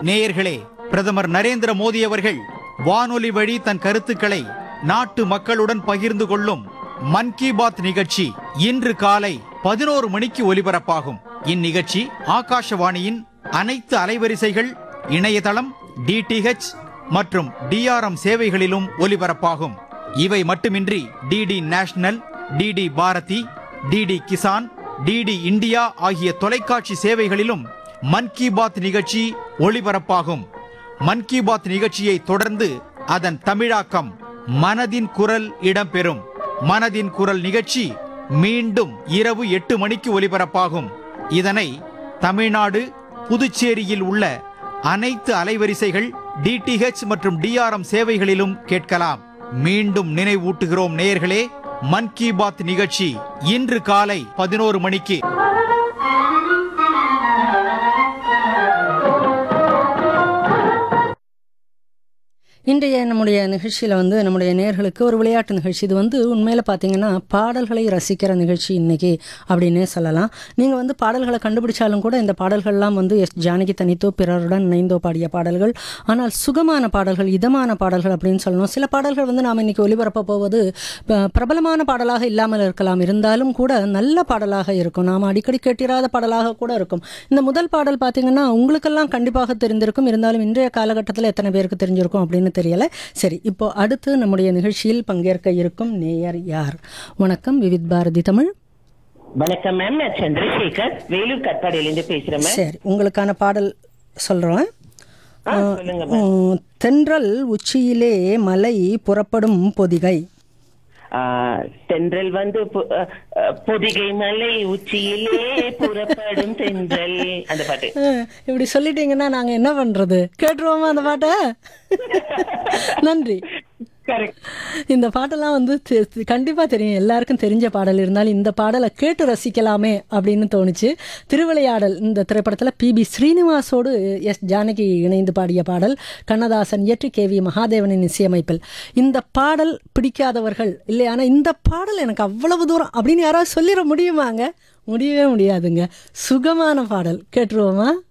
நேயர்களே பிரதமர் நரேந்திர மோடி அவர்கள் வானொலி வழி தன் கருத்துக்களை நாட்டு மக்களுடன் பகிர்ந்து கொள்ளும் மன் கி பாத் நிகழ்ச்சி இன்று காலை பதினோரு மணிக்கு ஒலிபரப்பாகும் இந்நிகழ்ச்சி ஆகாஷவாணியின் அனைத்து அலைவரிசைகள் இணையதளம் டிடிஹெச் மற்றும் டிஆர்எம் சேவைகளிலும் ஒலிபரப்பாகும் இவை மட்டுமின்றி DD National DD Bharati DD Kisan DD India ஆகிய தொலைக்காட்சி சேவைகளிலும் மன் கி பாத் நிகழ்ச்சி ஒளிபரப்பாகும் மன் கி பாத் நிகழ்ச்சியை தொடர்ந்து அதன் தமிழாக்கம் மனதின் குரல் இடம்பெறும் மனதின் குரல் நிகழ்ச்சி மீண்டும் இரவு எட்டு மணிக்கு ஒலிபரப்பாகும் இதனை தமிழ்நாடு புதுச்சேரியில் உள்ள அனைத்து அலைவரிசைகள் டிடிஹெச் மற்றும் டிஆர்எம் சேவைகளிலும் கேட்கலாம் மீண்டும் நினைவூட்டுகிறோம் நேயர்களே மன் கி பாத் நிகழ்ச்சி இன்று காலை பதினோரு மணிக்கு இன்றைய நம்முடைய நிகழ்ச்சியில் வந்து நம்முடைய நேர்களுக்கு ஒரு விளையாட்டு நிகழ்ச்சி இது வந்து உண்மையில் பார்த்தீங்கன்னா பாடல்களை ரசிக்கிற நிகழ்ச்சி இன்னைக்கு அப்படின்னே சொல்லலாம் நீங்கள் வந்து பாடல்களை கண்டுபிடிச்சாலும் கூட இந்த பாடல்கள்லாம் வந்து எஸ் ஜானகி தனித்தோ பிறருடன் இணைந்தோ பாடிய பாடல்கள் ஆனால் சுகமான பாடல்கள் இதமான பாடல்கள் அப்படின்னு சொல்லணும் சில பாடல்கள் வந்து நாம் இன்னைக்கு ஒளிபரப்ப போவது ப- பிரபலமான பாடலாக இல்லாமல் இருக்கலாம் இருந்தாலும் கூட நல்ல பாடலாக இருக்கும் நாம் அடிக்கடி கேட்டிராத பாடலாக கூட இருக்கும் இந்த முதல் பாடல் பார்த்தீங்கன்னா உங்களுக்கெல்லாம் கண்டிப்பாக தெரிந்திருக்கும் இருந்தாலும் இன்றைய காலகட்டத்தில் எத்தனை பேருக்கு தெரிஞ்சிருக்கும் அப்படின்னு தெரியல சரி இப்போ அடுத்து நம்முடைய நிகழ்ச்சியில் பங்கேற்க இருக்கும் நேயர் யார் வணக்கம் விவித் பாரதி தமிழ் வணக்கம் மேம் நான் சந்திரசேகர் வேலூர் கட்பாடியிலிருந்து பேசுறேன் மேம் சரி உங்களுக்கான பாடல் சொல்கிறோம் ஆ, சொல்லுங்க மேம் தென்றல் உச்சியிலே மலை புறப்படும் பொதிகை ஆ, தென்றல் வந்து பொ- அ, அ, பொதிகை மலை உச்சியிலே புறப்படும் தென்றல் அந்த பாட்டு அஹ், இப்படி சொல்லிட்டீங்கன்னா நாங்கள் என்ன பண்ணுறது கேட்டுருவோமா அந்த பாட்டை நன்றி கரெக்ட் இந்த பாட்டெல்லாம் வந்து தெ- தெ- கண்டிப்பா தெரியும் எல்லாருக்கும் தெரிஞ்ச பாடல் இருந்தாலும் இந்த பாடலை கேட்டு ரசிக்கலாமே அப்படின்னு தோணுச்சு திருவிளையாடல் இந்த திரைப்படத்தில் பிபி ஸ்ரீனிவாசோடு எஸ் ஜானகி இணைந்து பாடிய பாடல் கண்ணதாசன் இயற்றி கே வி மகாதேவனின் இசையமைப்பில் இந்த பாடல் பிடிக்காதவர்கள் இல்லை ஆனால் இந்த பாடல் எனக்கு அவ்வளவு தூரம் அப்படின்னு யாராவது சொல்லிட முடியுமாங்க முடியவே முடியாதுங்க சுகமான பாடல் கேட்டுருவோமா